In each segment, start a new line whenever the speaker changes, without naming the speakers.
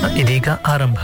ಇದೀಗ ಆರಂಭ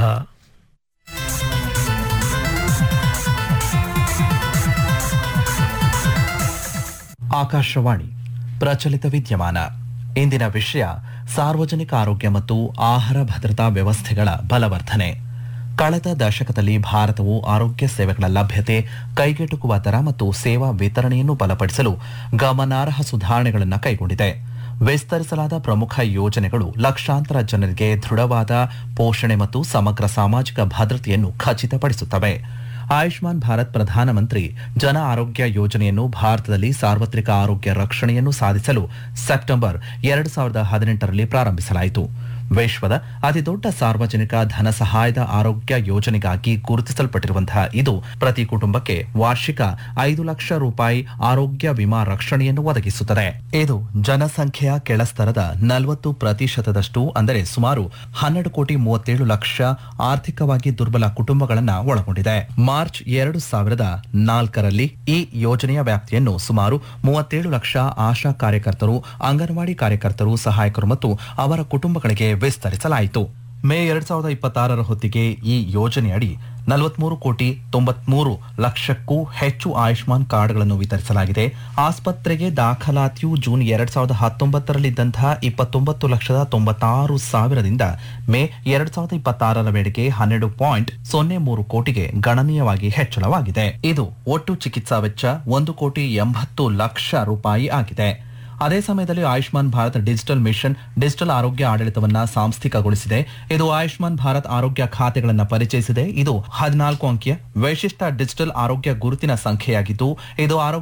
ಆಕಾಶವಾಣಿ ಪ್ರಚಲಿತ ವಿದ್ಯಮಾನ ಇಂದಿನ ವಿಷಯ ಸಾರ್ವಜನಿಕ ಆರೋಗ್ಯ ಮತ್ತು ಆಹಾರ ಭದ್ರತಾ ವ್ಯವಸ್ಥೆಗಳ ಬಲವರ್ಧನೆ ಕಳೆದ ದಶಕದಲ್ಲಿ ಭಾರತವು ಆರೋಗ್ಯ ಸೇವೆಗಳ ಲಭ್ಯತೆ ಕೈಗೆಟುಕುವ ದರ ಮತ್ತು ಸೇವಾ ವಿತರಣೆಯನ್ನು ಬಲಪಡಿಸಲು ಗಮನಾರ್ಹ ಸುಧಾರಣೆಗಳನ್ನು ಕೈಗೊಂಡಿದೆ ವಿಸ್ತರಿಸಲಾದ ಪ್ರಮುಖ ಯೋಜನೆಗಳು ಲಕ್ಷಾಂತರ ಜನರಿಗೆ ದೃಢವಾದ ಪೋಷಣೆ ಮತ್ತು ಸಮಗ್ರ ಸಾಮಾಜಿಕ ಭದ್ರತೆಯನ್ನು ಖಚಿತಪಡಿಸುತ್ತವೆ ಆಯುಷ್ಮಾನ್ ಭಾರತ್ ಪ್ರಧಾನಮಂತ್ರಿ ಜನ ಆರೋಗ್ಯ ಯೋಜನೆಯನ್ನು ಭಾರತದಲ್ಲಿ ಸಾರ್ವತ್ರಿಕ ಆರೋಗ್ಯ ರಕ್ಷಣೆಯನ್ನು ಸಾಧಿಸಲು ಸೆಪ್ಟೆಂಬರ್ ಎರಡು ಸಾವಿರದ ಹದಿನೆಂಟರಲ್ಲಿ ಪ್ರಾರಂಭಿಸಲಾಯಿತು ವಿಶ್ವದ ಅತಿದೊಡ್ಡ ಸಾರ್ವಜನಿಕ ಧನ ಸಹಾಯದ ಆರೋಗ್ಯ ಯೋಜನೆಗಾಗಿ ಗುರುತಿಸಲ್ಪಟ್ಟಿರುವಂತಹ ಇದು ಪ್ರತಿ ಕುಟುಂಬಕ್ಕೆ ವಾರ್ಷಿಕ ಐದು ಲಕ್ಷ ರೂಪಾಯಿ ಆರೋಗ್ಯ ವಿಮಾ ರಕ್ಷಣೆಯನ್ನು ಒದಗಿಸುತ್ತದೆ ಇದು ಜನಸಂಖ್ಯೆಯ ಕೆಳಸ್ತರದ ನಲವತ್ತು ಪ್ರತಿಶತದಷ್ಟು ಅಂದರೆ ಸುಮಾರು ಹನ್ನೆರಡು ಕೋಟಿ ಮೂವತ್ತೇಳು ಲಕ್ಷ ಆರ್ಥಿಕವಾಗಿ ದುರ್ಬಲ ಕುಟುಂಬಗಳನ್ನು ಒಳಗೊಂಡಿದೆ ಮಾರ್ಚ್ ಎರಡು ಸಾವಿರದ ನಾಲ್ಕರಲ್ಲಿ ಈ ಯೋಜನೆಯ ವ್ಯಾಪ್ತಿಯನ್ನು ಸುಮಾರು ಮೂವತ್ತೇಳು ಲಕ್ಷ ಆಶಾ ಕಾರ್ಯಕರ್ತರು ಅಂಗನವಾಡಿ ಕಾರ್ಯಕರ್ತರು ಸಹಾಯಕರು ಮತ್ತು ಅವರ ಕುಟುಂಬಗಳಿಗೆ ವಿಸ್ತರಿಸಲಾಯಿತು ಮೇ ಎರಡ್ ಸಾವಿರದ ಇಪ್ಪತ್ತಾರರ ಹೊತ್ತಿಗೆ ಈ ಯೋಜನೆಯಡಿ ನಲವತ್ಮೂರು ಕೋಟಿ ತೊಂಬತ್ಮೂರು ಲಕ್ಷಕ್ಕೂ ಹೆಚ್ಚು ಆಯುಷ್ಮಾನ್ ಕಾರ್ಡ್ಗಳನ್ನು ವಿತರಿಸಲಾಗಿದೆ ಆಸ್ಪತ್ರೆಗೆ ದಾಖಲಾತಿಯು ಜೂನ್ ಎರಡ್ ಸಾವಿರದ ಹತ್ತೊಂಬತ್ತರಲ್ಲಿದ್ದಂತಹ ಇಪ್ಪತ್ತೊಂಬತ್ತು ಲಕ್ಷದ ತೊಂಬತ್ತಾರು ಸಾವಿರದಿಂದ ಮೇ ಎರಡ್ ಸಾವಿರದ ಇಪ್ಪತ್ತಾರರ ವೇಳೆಗೆ ಹನ್ನೆರಡು ಪಾಯಿಂಟ್ ಸೊನ್ನೆ ಮೂರು ಕೋಟಿಗೆ ಗಣನೀಯವಾಗಿ ಹೆಚ್ಚಳವಾಗಿದೆ ಇದು ಒಟ್ಟು ಚಿಕಿತ್ಸಾ ವೆಚ್ಚ ಒಂದು ಕೋಟಿ ಎಂಬತ್ತು ಲಕ್ಷ ರೂಪಾಯಿ ಆಗಿದೆ ಅದೇ ಸಮಯದಲ್ಲಿ Ayushman Bharat digital mission digital ಆರೋಗ್ಯ ಆಡಳಿತವನ್ನ ಸಾಂಸ್ಥಿಕಗೊಳಿಸಿದೆ ಇದು ಆಯುಷ್ಮಾನ್ ಭಾರತ್ ಆರೋಗ್ಯ ಖಾತೆಗಳನ್ನು ಪರಿಚಯಿಸಿದೆ ಇದು ಹದಿನಾಲ್ಕು ಅಂಕಿಯ ವಿಶಿಷ್ಟ ಡಿಜಿಟಲ್ ಆರೋಗ್ಯ ಗುರುತಿನ ಸಂಖ್ಯೆಯಾಗಿದ್ದು ಇದು ಆರೋಗ್ಯ